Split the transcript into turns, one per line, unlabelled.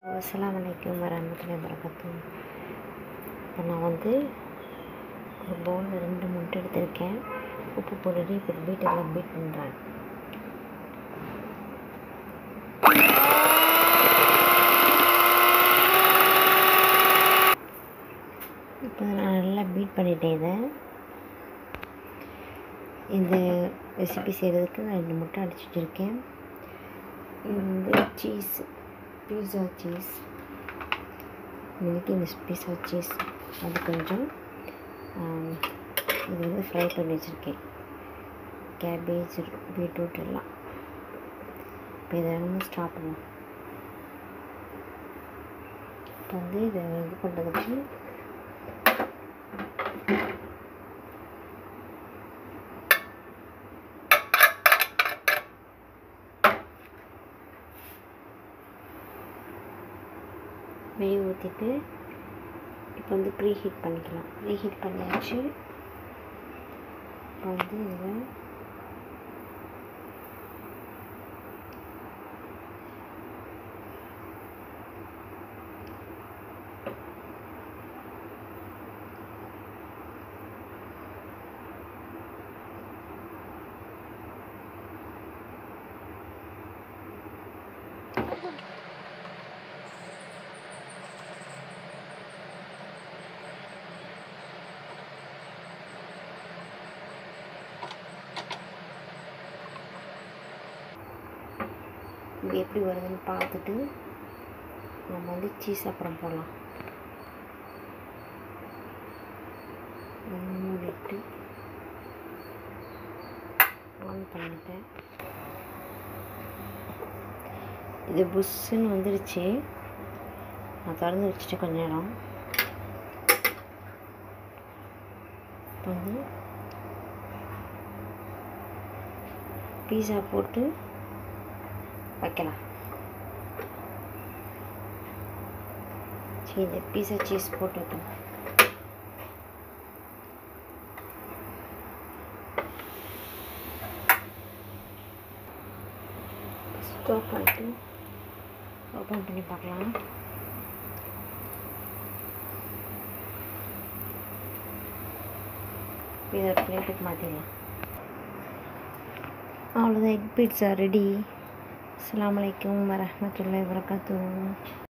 அஸ்ஸலாமு அலைக்கும் வரமத்துல்லாஹி வரகாத்து இப்போ நான் வந்து ஒரு பவுலில் ரெண்டு முட்டை எடுத்திருக்கேன் உப்பு போட்டுட்டு இப்போ பீட்டரில் பீட் பண்ணுறேன் இப்போ நான் நல்லா பீட் பண்ணிட்டேன் இதை இந்த ரெசிபி செய்கிறதுக்கு நான் ரெண்டு முட்டை அடிச்சு வச்சுருக்கேன் இது வந்து cheese pizza cheese Milky Mist pizza cheese அது கொஞ்சம் ஆம், இது வந்து ஃப்ரை பண்ணி வச்சுருக்கேன் கேபேஜ் பீட்ரூட் எல்லாம் இப்போ இதை வந்து ஸ்டார்ட் பண்ணுவோம் இப்போ வந்து இதை இது பண்ணுறதுக்கு நெய் ஊற்றிட்டு இப்போ வந்து ப்ரீ ஹீட் பண்ணிக்கலாம் ப்ரீ ஹீட் பண்ணியாச்சு இப்போ வந்து இதில் இது எப்படி வருதுன்னு பார்த்துட்டு நம்ம வந்து சீஸ் அப்புறம் போடலாம் மூடிட்டு ஆன் பண்ணிட்டேன் இது புஷ்ஷுன்னு வந்துடுச்சு நான் திறந்து வச்சுட்டு கொஞ்ச நேரம் இப்போ வந்து பீஸா போட்டு வைக்கலாம் சரி இந்த பீஸா சீஸ் போட்டு வைக்கலாம் ஸ்டோப் பண்ணிட்டு ஓப்பன் பண்ணி பார்க்கலாம் இதை பிளேட்டுக்கு மாற்றிடலாம் அவ்வளோதான் எக் பீட்ஸா ரெடி அஸ்ஸலாமு அலைக்கும் வரஹ்மத்துல்லாஹி வரகாத்துஹு